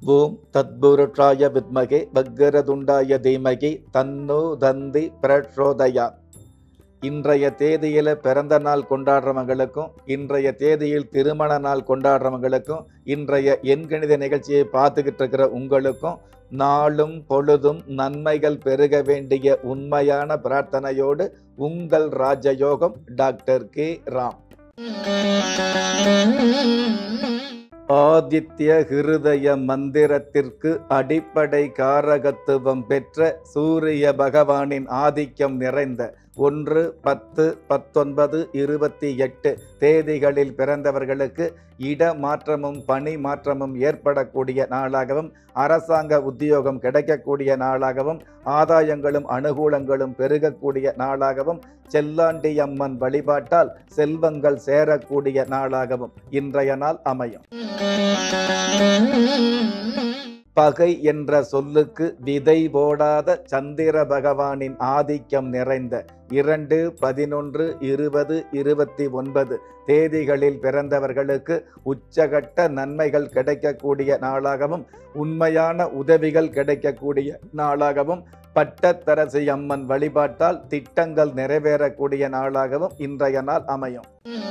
ஓம் தத்புருஷாய வித்மகே வக்கரதுண்டாய தீமகி தன்னோ தந்தி பிரச்சோதயா இன்றைய தேதியில் பிறந்த நாள் கொண்டாடுறவங்களுக்கும் இன்றைய தேதியில் திருமண நாள் கொண்டாடுறவங்களுக்கும் இன்றைய எண்கணித நிகழ்ச்சியை பார்த்துக்கிட்டு இருக்கிற உங்களுக்கும் நாளும் பொழுதும் நன்மைகள் பெருக வேண்டிய உண்மையான பிரார்த்தனையோடு உங்கள் ராஜயோகம் டாக்டர் கே ராம் ஆதித்ய ஹிருதய மந்திரத்திற்கு அடிப்படை காரகத்துவம் பெற்ற சூரிய பகவானின் ஆதிக்கம் நிறைந்த ஒன்று பத்து பத்தொன்பது இருபத்தி எட்டு தேதிகளில் பிறந்தவர்களுக்கு இட மாற்றமும் பணி மாற்றமும் ஏற்படக்கூடிய நாளாகவும் அரசாங்க உத்தியோகம் கிடைக்கக்கூடிய நாளாகவும் ஆதாயங்களும் அனுகூலங்களும் பெருகக்கூடிய நாளாகவும் செல்லாண்டி அம்மன் வழிபாட்டால் செல்வங்கள் சேரக்கூடிய நாளாகவும் இன்றைய நாள் அமையும் பகை என்ற சொல்லுக்கு விதை போடாத சந்திர பகவானின் ஆதிக்கம் நிறைந்த இரண்டு பதினொன்று இருபது இருபத்தி ஒன்பது தேதிகளில் பிறந்தவர்களுக்கு உச்சகட்ட நன்மைகள் கிடைக்கக்கூடிய நாளாகவும் உண்மையான உதவிகள் கிடைக்கக்கூடிய நாளாகவும் பட்டத்தரசி அம்மன் வழிபாட்டால் திட்டங்கள் நிறைவேறக்கூடிய நாளாகவும் இன்றைய நாள் அமையும்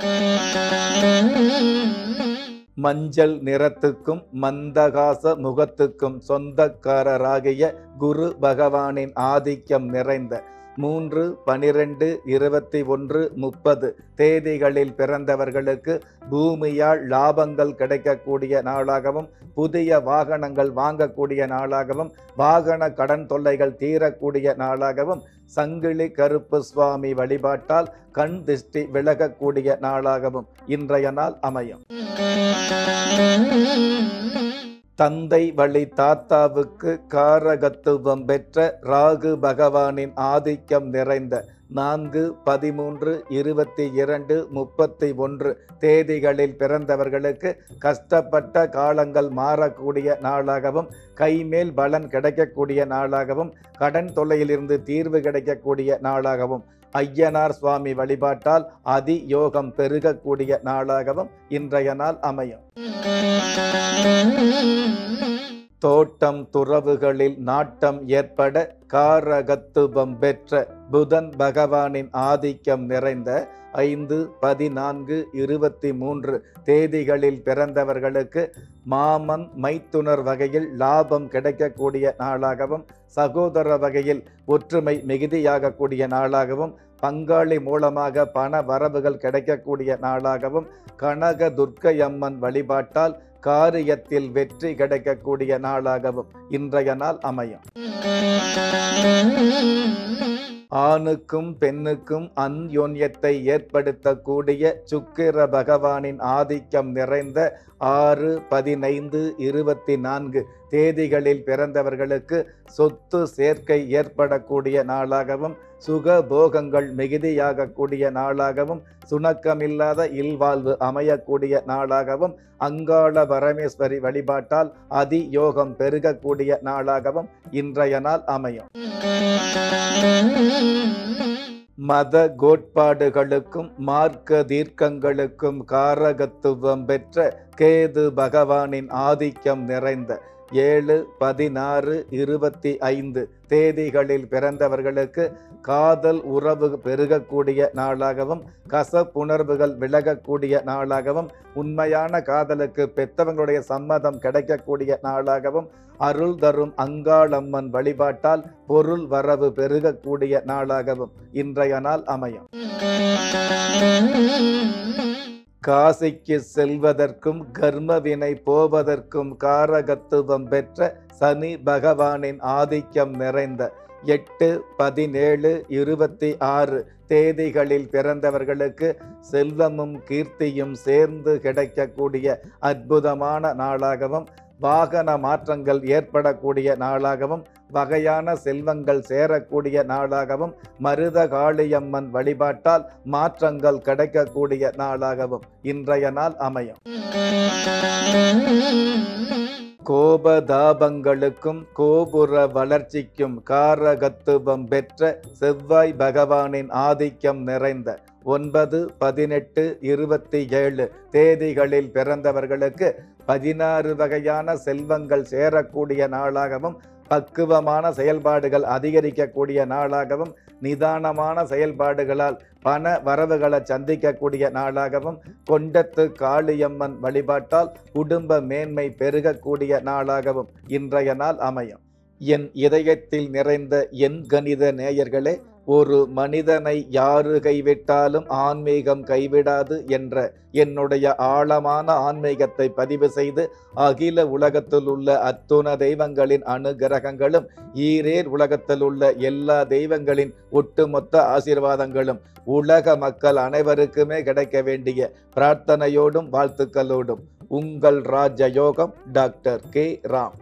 மஞ்சள் நிறத்துக்கும் மந்தகாச முகத்துக்கும் சொந்தக்காரராகிய குரு பகவானின் ஆதிக்கம் நிறைந்த மூன்று பனிரெண்டு இருபத்தி ஒன்று முப்பது தேதிகளில் பிறந்தவர்களுக்கு பூமியால் லாபங்கள் கிடைக்கக்கூடிய நாளாகவும் புதிய வாகனங்கள் வாங்கக்கூடிய நாளாகவும் வாகன கடன் தொல்லைகள் தீரக்கூடிய நாளாகவும் சங்கிலி கருப்பு சுவாமி வழிபாட்டால் கண் திஷ்டி விலகக்கூடிய நாளாகவும் இன்றைய நாள் அமையும் தந்தை வழி தாத்தாவுக்கு காரகத்துவம் பெற்ற ராகு பகவானின் ஆதிக்கம் நிறைந்த நான்கு பதிமூன்று இருபத்தி இரண்டு முப்பத்தி ஒன்று தேதிகளில் பிறந்தவர்களுக்கு கஷ்டப்பட்ட காலங்கள் மாறக்கூடிய நாளாகவும் கைமேல் பலன் கிடைக்கக்கூடிய நாளாகவும் கடன் தொல்லையிலிருந்து தீர்வு கிடைக்கக்கூடிய நாளாகவும் ஐயனார் சுவாமி வழிபாட்டால் அதி யோகம் பெருகக்கூடிய நாளாகவும் இன்றைய நாள் அமையும் தோட்டம் துறவுகளில் நாட்டம் ஏற்பட காரகத்துவம் பெற்ற புதன் பகவானின் ஆதிக்கம் நிறைந்த ஐந்து பதினான்கு இருபத்தி மூன்று தேதிகளில் பிறந்தவர்களுக்கு மாமன் மைத்துனர் வகையில் லாபம் கிடைக்கக்கூடிய நாளாகவும் சகோதர வகையில் ஒற்றுமை மிகுதியாகக்கூடிய நாளாகவும் பங்காளி மூலமாக பண வரவுகள் கிடைக்கக்கூடிய நாளாகவும் கனக துர்க்கை அம்மன் வழிபாட்டால் காரியத்தில் வெற்றி கிடைக்கக்கூடிய நாளாகவும் இன்றைய நாள் அமையும் ஆணுக்கும் பெண்ணுக்கும் அன்யோன்யத்தை ஏற்படுத்தக்கூடிய சுக்கிர பகவானின் ஆதிக்கம் நிறைந்த ஆறு பதினைந்து இருபத்தி நான்கு தேதிகளில் பிறந்தவர்களுக்கு சொத்து சேர்க்கை ஏற்படக்கூடிய நாளாகவும் சுக போகங்கள் மிகுதியாகக்கூடிய நாளாகவும் சுணக்கமில்லாத இல்வாழ்வு அமையக்கூடிய நாளாகவும் அங்காள பரமேஸ்வரி வழிபாட்டால் அதி யோகம் பெருகக்கூடிய நாளாகவும் இன்றைய நாள் அமையும் மத கோட்பாடுகளுக்கும் மார்க்க தீர்க்கங்களுக்கும் காரகத்துவம் பெற்ற கேது பகவானின் ஆதிக்கம் நிறைந்த ஏழு பதினாறு இருபத்தி ஐந்து தேதிகளில் பிறந்தவர்களுக்கு காதல் உறவு பெருகக்கூடிய நாளாகவும் கசப்புணர்வுகள் விலகக்கூடிய நாளாகவும் உண்மையான காதலுக்கு பெத்தவங்களுடைய சம்மதம் கிடைக்கக்கூடிய நாளாகவும் அருள் தரும் அங்காளம்மன் வழிபாட்டால் பொருள் வரவு பெருகக்கூடிய நாளாகவும் இன்றைய நாள் அமையும் காசிக்கு செல்வதற்கும் கர்மவினை போவதற்கும் காரகத்துவம் பெற்ற சனி பகவானின் ஆதிக்கம் நிறைந்த எட்டு பதினேழு இருபத்தி ஆறு தேதிகளில் பிறந்தவர்களுக்கு செல்வமும் கீர்த்தியும் சேர்ந்து கிடைக்கக்கூடிய அற்புதமான நாளாகவும் வாகன மாற்றங்கள் ஏற்படக்கூடிய நாளாகவும் வகையான செல்வங்கள் சேரக்கூடிய நாளாகவும் மருத காளியம்மன் வழிபாட்டால் மாற்றங்கள் கிடைக்கக்கூடிய நாளாகவும் இன்றைய நாள் அமையும் கோபதாபங்களுக்கும் கோபுர வளர்ச்சிக்கும் காரகத்துவம் பெற்ற செவ்வாய் பகவானின் ஆதிக்கம் நிறைந்த ஒன்பது பதினெட்டு இருபத்தி ஏழு தேதிகளில் பிறந்தவர்களுக்கு பதினாறு வகையான செல்வங்கள் சேரக்கூடிய நாளாகவும் பக்குவமான செயல்பாடுகள் அதிகரிக்கக்கூடிய நாளாகவும் நிதானமான செயல்பாடுகளால் பண வரவுகளை சந்திக்கக்கூடிய நாளாகவும் கொண்டத்து காளியம்மன் வழிபாட்டால் குடும்ப மேன்மை பெருகக்கூடிய நாளாகவும் இன்றைய நாள் அமையும் என் இதயத்தில் நிறைந்த என் கணித நேயர்களே ஒரு மனிதனை யாரு கைவிட்டாலும் ஆன்மீகம் கைவிடாது என்ற என்னுடைய ஆழமான ஆன்மீகத்தை பதிவு செய்து அகில உலகத்தில் உள்ள அத்துண தெய்வங்களின் அனுகிரகங்களும் ஈரேர் உலகத்தில் உள்ள எல்லா தெய்வங்களின் ஒட்டுமொத்த ஆசீர்வாதங்களும் உலக மக்கள் அனைவருக்குமே கிடைக்க வேண்டிய பிரார்த்தனையோடும் வாழ்த்துக்களோடும் உங்கள் ராஜயோகம் டாக்டர் கே ராம்